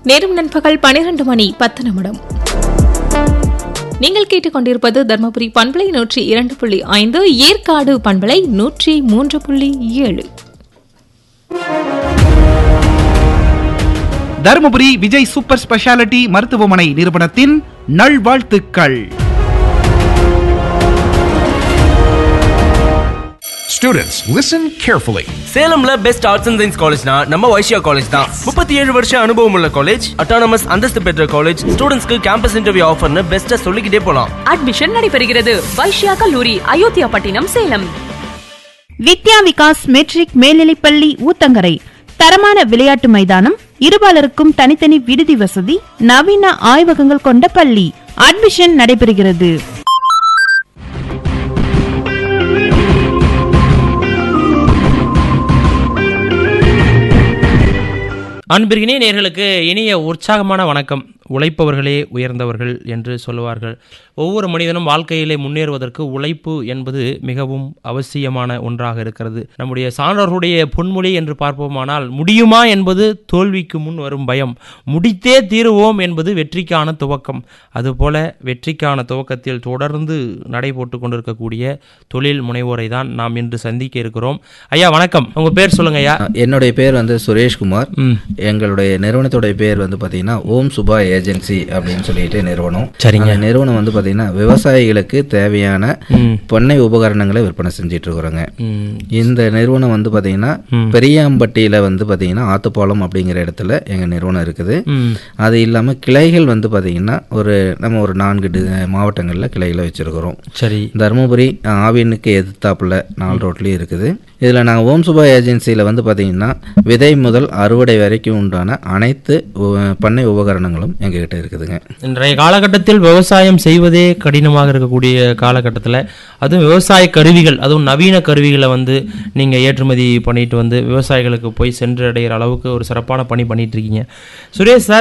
நேரம் நண்பகல் பனிரெண்டு மணி பத்து நிமிடம் நீங்கள் கேட்டுக்கொண்டிருப்பது தர்மபுரி பண்பலை நூற்றி இரண்டு புள்ளி ஐந்து ஏற்காடு பண்பலை நூற்றி மூன்று புள்ளி ஏழு தருமபுரி விஜய் சூப்பர் ஸ்பெஷாலிட்டி மருத்துவமனை நிறுவனத்தின் நல்வாழ்த்துக்கள் Students, listen carefully. சேலம்ல பெஸ்ட் ஆர்ட்ஸ் அண்ட் சயின்ஸ் காலேஜ்னா நம்ம வைஷ்யா காலேஜ் தான் முப்பத்தி ஏழு வருஷம் அனுபவம் உள்ள காலேஜ் அட்டானமஸ் அந்தஸ்து பெற்ற காலேஜ் ஸ்டூடெண்ட்ஸ்க்கு கேம்பஸ் இன்டர்வியூ ஆஃபர்னு பெஸ்ட்டா சொல்லிக்கிட்டே போலாம் அட்மிஷன் நடைபெறுகிறது வைஷ்யா கல்லூரி அயோத்தியா பட்டினம் சேலம் வித்யா விகாஸ் மெட்ரிக் மேல்நிலைப்பள்ளி ஊத்தங்கரை தரமான விளையாட்டு மைதானம் இருபாலருக்கும் தனித்தனி விடுதி வசதி நவீன ஆய்வகங்கள் கொண்ட பள்ளி அட்மிஷன் நடைபெறுகிறது அன்பிற்கினே நேர்களுக்கு இனிய உற்சாகமான வணக்கம் உழைப்பவர்களே உயர்ந்தவர்கள் என்று சொல்லுவார்கள் ஒவ்வொரு மனிதனும் வாழ்க்கையிலே முன்னேறுவதற்கு உழைப்பு என்பது மிகவும் அவசியமான ஒன்றாக இருக்கிறது நம்முடைய சான்றோர்களுடைய பொன்மொழி என்று பார்ப்போமானால் முடியுமா என்பது தோல்விக்கு முன் வரும் பயம் முடித்தே தீருவோம் என்பது வெற்றிக்கான துவக்கம் அதுபோல வெற்றிக்கான துவக்கத்தில் தொடர்ந்து நடைபோட்டு கொண்டிருக்கக்கூடிய தொழில் முனைவோரை தான் நாம் இன்று சந்திக்க இருக்கிறோம் ஐயா வணக்கம் உங்க பேர் சொல்லுங்க ஐயா என்னுடைய பேர் வந்து சுரேஷ்குமார் ம். எங்களுடைய நிறுவனத்துடைய பேர் வந்து பார்த்தீங்கன்னா ஓம் சுபா ஏஜென்சி அப்படின்னு சொல்லிட்டு நிறுவனம் சரிங்க. அந்த நிறுவனம் வந்து பார்த்தீங்கன்னா விவசாயிகளுக்கு தேவையான ம். பண்ணை உபகரணங்களை விற்பனை செஞ்சிட்டு இருக்கிறோங்க ம், இந்த நிறுவனம் வந்து பார்த்தீங்கன்னா பெரியாம்பட்டியில் வந்து பார்த்தீங்கன்னா ஆத்துப்பாலம் அப்படிங்கிற இடத்துல எங்கள் நிறுவனம் இருக்குது ம். அது இல்லாமல் கிளைகள் வந்து பார்த்தீங்கன்னா ஒரு நம்ம ஒரு நான்கு டி- மாவட்டங்களில் கிளைகளை வச்சுருக்கிறோம் சரி தருமபுரி ஆவினுக்கு எதிர்த்தாப்புல நாலு ரோட்லேயும் இருக்குது இதில் நாங்கள் ஓம் சுபா ஏஜென்சியில் வந்து பார்த்தீங்கன்னா விதை முதல் அறுவடை வரைக்கும் உண்டான அனைத்து உ- பண்ணை உபகரணங்களும் எங்ககிட்ட இருக்குதுங்க இன்றைய காலகட்டத்தில் விவசாயம் செய்வதே கடினமாக இருக்கக்கூடிய காலகட்டத்தில் அதுவும் விவசாய கருவிகள் அதுவும் நவீன கருவிகளை வந்து நீங்கள் ஏற்றுமதி பண்ணிட்டு வந்து விவசாயிகளுக்கு போய் சென்றடைகிற அளவுக்கு ஒரு சிறப்பான பணி பண்ணிட்டு இருக்கீங்க சுரேஷ் சார்